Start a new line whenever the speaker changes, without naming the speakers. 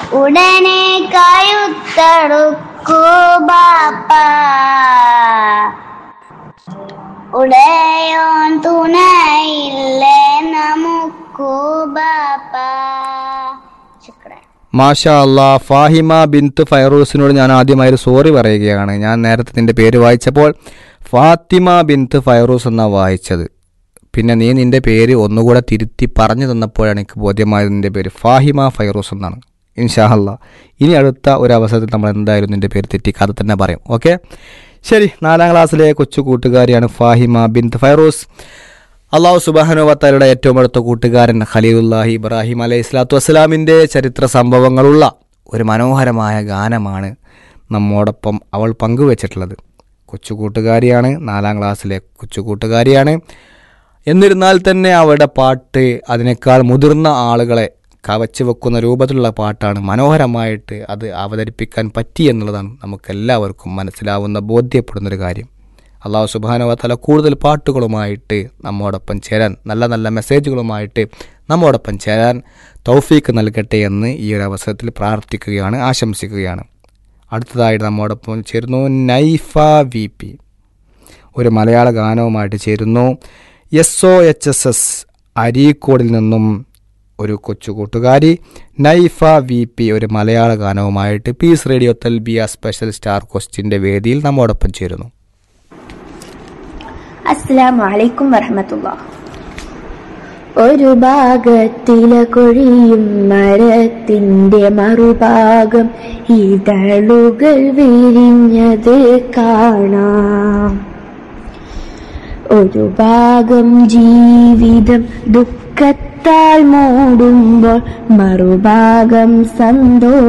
ഉടനെ കഴുത്തടുക്കൂ ബാപ്പ ഉടയോൻ തുണയില്ലേ നമുക്കു ബാപ്പ ശുക്രൻ
മാഷാ അല്ലാ ഫാഹിമ ബിന്ത് ഫൈറൂസിനോട് ഞാൻ ആദ്യമായി ഒരു സോറി പറയുകയാണ് ഞാൻ നേരത്തെ നിന്റെ പേര് വായിച്ചപ്പോൾ ഫാത്തിമ ബിന്ത് ഫൈറൂസ് എന്നാണ് വായിച്ചത് പിന്നെ നീ നിന്റെ പേര് ഒന്നുകൂടെ തിരുത്തി പറഞ്ഞു തന്നപ്പോഴാണ് എനിക്ക് ബോധ്യമായത് നിന്റെ പേര് ഫാഹിമ ഫൈറൂസ് എന്നാണ് ഇൻഷാ അല്ലാ ഇനി അടുത്ത ഒരു അവസരത്തിൽ നമ്മൾ എന്തായാലും നിന്റെ പേര് തെറ്റിക്കാതെ തന്നെ പറയും ഓക്കെ ശരി നാലാം ക്ലാസ്സിലെ കൊച്ചു കൂട്ടുകാരിയാണ് ഫാഹിമ ബിന്ത് ഫൈറൂസ് അള്ളാഹു സുബാനുവത്തലയുടെ ഏറ്റവും അടുത്ത കൂട്ടുകാരൻ ഖലീലുല്ലാഹി ഇബ്രാഹിം അലൈഹി സ്വലാത്തു വസ്സലാമിൻ്റെ ചരിത്ര സംഭവങ്ങളുള്ള ഒരു മനോഹരമായ ഗാനമാണ് നമ്മോടൊപ്പം അവൾ പങ്കുവച്ചിട്ടുള്ളത് കൊച്ചു കൂട്ടുകാരിയാണ് നാലാം ക്ലാസ്സിലെ കൊച്ചു കൂട്ടുകാരിയാണ് എന്നിരുന്നാൽ തന്നെ അവരുടെ പാട്ട് അതിനേക്കാൾ മുതിർന്ന ആളുകളെ കവച്ചു വെക്കുന്ന രൂപത്തിലുള്ള പാട്ടാണ് മനോഹരമായിട്ട് അത് അവതരിപ്പിക്കാൻ പറ്റി എന്നുള്ളതാണ് നമുക്കെല്ലാവർക്കും മനസ്സിലാവുന്ന ബോധ്യപ്പെടുന്നൊരു കാര്യം അള്ളാഹു സുബാനുവത്തല കൂടുതൽ പാട്ടുകളുമായിട്ട് നമ്മോടൊപ്പം ചേരാൻ നല്ല നല്ല മെസ്സേജുകളുമായിട്ട് നമ്മോടൊപ്പം ചേരാൻ തൗഫീക്ക് നൽകട്ടെ എന്ന് ഈ ഒരു അവസരത്തിൽ പ്രാർത്ഥിക്കുകയാണ് ആശംസിക്കുകയാണ് അടുത്തതായിട്ട് നമ്മോടൊപ്പം ചേരുന്നു നൈഫ വി പി ഒരു മലയാള ഗാനവുമായിട്ട് ചേരുന്നു S O H S S അരീക്കോടിൽ നിന്നും ഒരു കൊച്ചു കൂട്ടുകാരി നൈഫ വി പി ഒരു മലയാള ഗാനവുമായിട്ട് peace radio Talbiya special star ക്വസ്റ്റിൻ്റെ വേദിയിൽ നമ്മോടൊപ്പം ചേരുന്നു
അസ്സലാമു അലൈക്കും വറഹമത്തുള്ള ഒരു ഭാഗത്തില കൊഴിയും മരത്തിന്റെ മറുഭാഗം ഇതളുകൾ വിരിഞ്ഞത് കാണാം ഒരു ഭാഗം ജീവിതം ദുഃഖത്താൽ മൂടുമ്പോൾ മറുഭാഗം സന്തോഷം